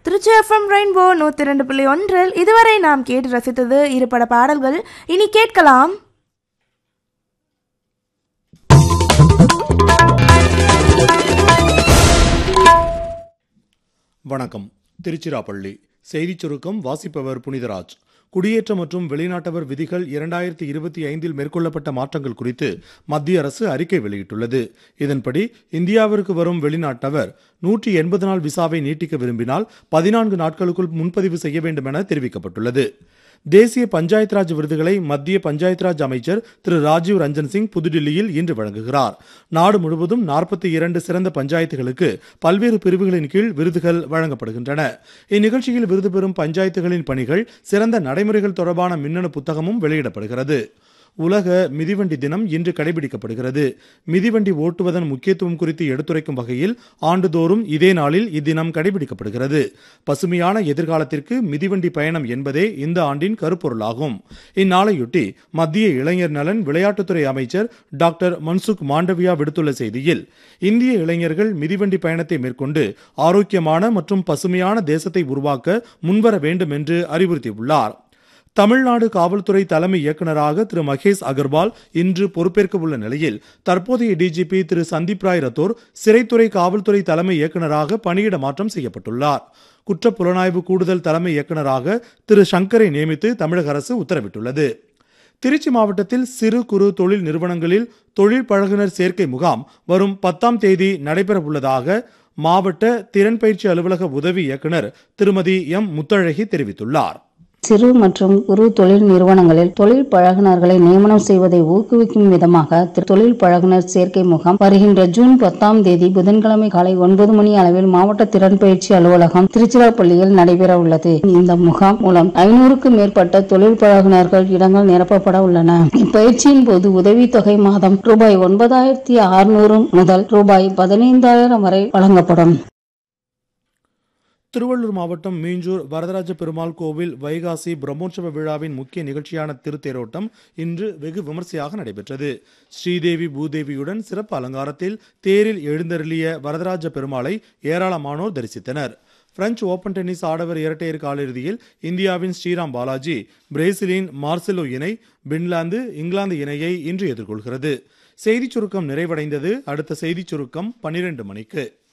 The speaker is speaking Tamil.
திருச்சி எஃப்எம் ரெயின்போ நூற்றி ரெண்டு புள்ளி ஒன்றில் இதுவரை நாம் கேட்டு ரசித்தது இருபட பாடல்கள் இனி கேட்கலாம் வணக்கம் திருச்சிராப்பள்ளி செய்திச் சுருக்கம் வாசிப்பவர் புனிதராஜ் குடியேற்ற மற்றும் வெளிநாட்டவர் விதிகள் இரண்டாயிரத்தி இருபத்தி ஐந்தில் மேற்கொள்ளப்பட்ட மாற்றங்கள் குறித்து மத்திய அரசு அறிக்கை வெளியிட்டுள்ளது இதன்படி இந்தியாவிற்கு வரும் வெளிநாட்டவர் நூற்றி எண்பது நாள் விசாவை நீட்டிக்க விரும்பினால் பதினான்கு நாட்களுக்குள் முன்பதிவு செய்ய வேண்டும் என தெரிவிக்கப்பட்டுள்ளது தேசிய பஞ்சாயத் ராஜ் விருதுகளை மத்திய பஞ்சாயத் ராஜ் அமைச்சர் திரு ராஜீவ் ரஞ்சன் சிங் புதுடில்லியில் இன்று வழங்குகிறார் நாடு முழுவதும் நாற்பத்தி இரண்டு சிறந்த பஞ்சாயத்துகளுக்கு பல்வேறு பிரிவுகளின் கீழ் விருதுகள் வழங்கப்படுகின்றன இந்நிகழ்ச்சியில் விருது பெறும் பஞ்சாயத்துகளின் பணிகள் சிறந்த நடைமுறைகள் தொடர்பான மின்னணு புத்தகமும் வெளியிடப்படுகிறது உலக மிதிவண்டி தினம் இன்று கடைபிடிக்கப்படுகிறது மிதிவண்டி ஓட்டுவதன் முக்கியத்துவம் குறித்து எடுத்துரைக்கும் வகையில் ஆண்டுதோறும் இதே நாளில் இத்தினம் கடைபிடிக்கப்படுகிறது பசுமையான எதிர்காலத்திற்கு மிதிவண்டி பயணம் என்பதே இந்த ஆண்டின் கருப்பொருளாகும் இந்நாளையொட்டி மத்திய இளைஞர் நலன் விளையாட்டுத்துறை அமைச்சர் டாக்டர் மன்சுக் மாண்டவியா விடுத்துள்ள செய்தியில் இந்திய இளைஞர்கள் மிதிவண்டி பயணத்தை மேற்கொண்டு ஆரோக்கியமான மற்றும் பசுமையான தேசத்தை உருவாக்க முன்வர வேண்டும் என்று அறிவுறுத்தியுள்ளார் தமிழ்நாடு காவல்துறை தலைமை இயக்குநராக திரு மகேஷ் அகர்வால் இன்று பொறுப்பேற்க உள்ள நிலையில் தற்போதைய டிஜிபி திரு சந்தீப் ராய் ரத்தோர் சிறைத்துறை காவல்துறை தலைமை இயக்குநராக பணியிட மாற்றம் செய்யப்பட்டுள்ளார் குற்ற புலனாய்வு கூடுதல் தலைமை இயக்குநராக திரு சங்கரை நியமித்து தமிழக அரசு உத்தரவிட்டுள்ளது திருச்சி மாவட்டத்தில் சிறு குறு தொழில் நிறுவனங்களில் தொழில் பழகுனர் சேர்க்கை முகாம் வரும் பத்தாம் தேதி நடைபெற உள்ளதாக மாவட்ட திறன் பயிற்சி அலுவலக உதவி இயக்குனர் திருமதி எம் முத்தழகி தெரிவித்துள்ளார் சிறு மற்றும் குறு தொழில் நிறுவனங்களில் தொழில் பழகுனர்களை நியமனம் செய்வதை ஊக்குவிக்கும் விதமாக திரு- தொழில் பழகுனர் சேர்க்கை முகாம் வருகின்ற ஜூன் பத்தாம் தேதி புதன்கிழமை காலை ஒன்பது மணி அளவில் மாவட்ட திறன் பயிற்சி அலுவலகம் திருச்சிராப்பள்ளியில் நடைபெற உள்ளது இந்த முகாம் மூலம் ஐநூறுக்கும் மேற்பட்ட தொழில் பழகுனர்கள் இடங்கள் நிரப்பப்பட உள்ளன இப்பயிற்சியின் போது உதவித்தொகை மாதம் ரூபாய் ஒன்பதாயிரத்தி அறுநூறு முதல் ரூபாய் பதினைந்தாயிரம் வரை வழங்கப்படும் திருவள்ளூர் மாவட்டம் மீஞ்சூர் வரதராஜ பெருமாள் கோவில் வைகாசி பிரம்மோற்சவ விழாவின் முக்கிய நிகழ்ச்சியான திருத்தேரோட்டம் இன்று வெகு விமர்சையாக நடைபெற்றது ஸ்ரீதேவி பூதேவியுடன் சிறப்பு அலங்காரத்தில் தேரில் எழுந்தருளிய வரதராஜ பெருமாளை ஏராளமானோர் தரிசித்தனர் பிரெஞ்சு ஓபன் டென்னிஸ் ஆடவர் இரட்டையர் காலிறுதியில் இந்தியாவின் ஸ்ரீராம் பாலாஜி பிரேசிலின் மார்செலோ இணை பின்லாந்து இங்கிலாந்து இணையை இன்று எதிர்கொள்கிறது செய்திச் சுருக்கம் நிறைவடைந்தது அடுத்த செய்திச் சுருக்கம் பன்னிரண்டு மணிக்கு